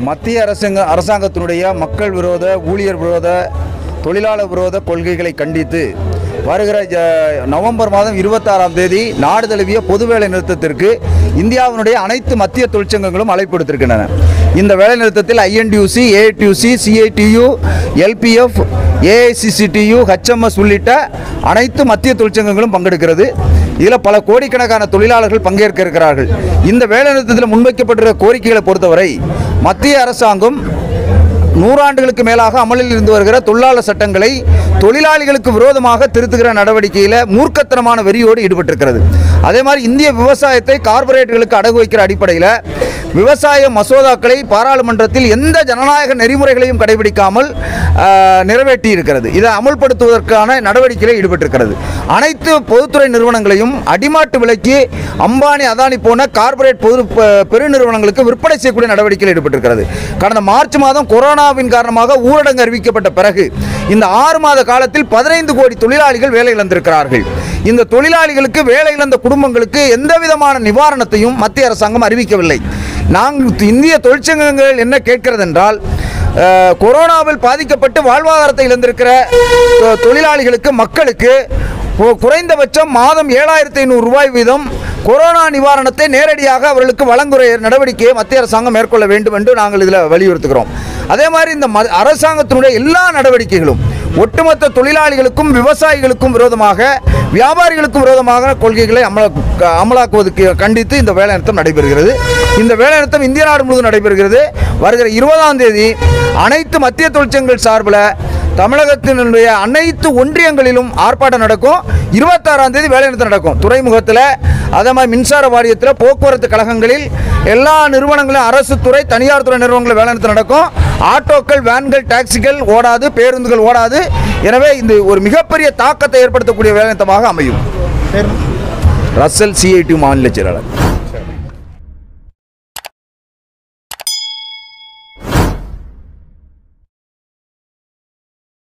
மத்திய அரசுங்க அரசாங்கத்தினுடைய மக்கள் விரோத ஊழியர் விரோத தொழிலாளர் விரோத கொள்கைகளை கண்டித்து வருகிற ஜ- நவம்பர் மாதம் இருபத்தாறாம் தேதி நாடு தழுவிய பொது வேலை நிறுத்தத்திற்கு இந்தியாவினுடைய அனைத்து மத்திய தொழிற்சங்கங்களும் அழைப்பு விடுத்திருக்கின்றன இந்த வேலை நிறுத்தத்தில் INTUC AITUC CITU LPF AICCTU HMS உள்ளிட்ட அனைத்து மத்திய தொழிற்சங்கங்களும் பங்கெடுக்கிறது இதில் பல கோடிக்கணக்கான தொழிலாளர்கள் பங்கேற்க இருக்கிறார்கள் இந்த வேலைநிறுத்தத்தில் முன்வைக்கப்பட்டிருக்கிற கோரிக்கைகளை பொறுத்தவரை மத்திய அரசாங்கம் நூறாண்டுகளுக்கு மேலாக அமலில் இருந்து வருகிற தொழிலாளர் சட்டங்களை தொழிலாளிகளுக்கு விரோதமாக திருத்துகிற நடவடிக்கையில் மூர்க்கத்தனமான வெறியோடு ஈடுபட்டிருக்கிறது அதே மாதிரி இந்திய விவசாயத்தை கார்ப்பரேட்டுகளுக்கு அடகு வைக்கிற அடிப்படையில் விவசாய மசோதாக்களை பாராளுமன்றத்தில் எந்த ஜனநாயக நெறிமுறைகளையும் கடைபிடிக்காமல் ஆஹ், நிறைவேற்றி இருக்கிறது இதை அமல்படுத்துவதற்கான நடவடிக்கையில் ஈடுபட்டிருக்கிறது அனைத்து பொதுத்துறை நிறுவனங்களையும் அடிமாட்டு விலைக்கு அம்பானி அதானி போன கார்ப்பரேட் பொது ப- பெருநிறுவனங்களுக்கு விற்பனை செய்யக்கூடிய நடவடிக்கையில் ஈடுபட்டிருக்கிறது கடந்த மார்ச் மாதம் கொரோனாவின் காரணமாக ஊரடங்கு அறிவிக்கப்பட்ட பிறகு இந்த ஆறு மாத காலத்தில் பதினைந்து கோடி தொழிலாளிகள் வேலை இழந்திருக்கிறார்கள் இந்த தொழிலாளிகளுக்கு வேலை இழந்த குடும்பங்களுக்கு எந்த விதமான நிவாரணத்தையும் மத்திய அரசாங்கம் அறிவிக்கவில்லை நாங்கள் இந்திய தொழிற்சங்கங்கள் என்ன கேட்கிறது என்றால் அஹ், கொரோனாவில் பாதிக்கப்பட்டு வாழ்வாதாரத்தை இழந்திருக்கிற தொ- தொழிலாளிகளுக்கு மக்களுக்கு கு- குறைந்தபட்சம் மாதம் ஏழாயிரத்தி ஐநூறு ரூபாய் வீதம் கொரோனா நிவாரணத்தை நேரடியாக அவர்களுக்கு வழங்குற நடவடிக்கையை மத்திய அரசாங்கம் மேற்கொள்ள வேண்டும் என்று நாங்கள் இதில் வலியுறுத்துகிறோம் அதே மாதிரி இந்த ம- அரசாங்கத்தினுடைய எல்லா நடவடிக்கைகளும் ஒட்டுமொத்த தொழிலாளிகளுக்கும் விவசாயிகளுக்கும் விரோதமாக வியாபாரிகளுக்கும் விரோதமாக கொள்கைகளை அமல அமலாக்குவதற்கு கண்டித்து இந்த வேலைநிறுத்தம் நடைபெறுகிறது இந்த வேலைநிறுத்தம் இந்திய நாடு முழுவதும் நடைபெறுகிறது வருகிற இருபதாம் தேதி அனைத்து மத்திய தொழிற்சங்கங்கள் சார்பில் தமிழகத்தினுடைய அனைத்து ஒன்றியங்களிலும் ஆர்ப்பாட்டம் நடக்கும் இருபத்தாறாம் தேதி வேலைநிறுத்தம் நடக்கும் துறைமுகத்தில் அதே மாதிரி மின்சார வாரியத்தில் போக்குவரத்து கழகங்களில் எல்லா நிறுவனங்களும் அரசு துறை தனியார் துறை நிறுவனங்களில் வேலைநிறுத்தம் நடக்கும் ஆட்டோக்கள் வேன்கள் டாக்ஸிகள் ஓடாது பேருந்துகள் ஓடாது எனவே இது ஒரு மிகப்பெரிய தாக்கத்தை ஏற்படுத்தக்கூடிய வேலைநிறுத்தமாக அமையும் ரசல் சிஐடி மாநில செயலாளர்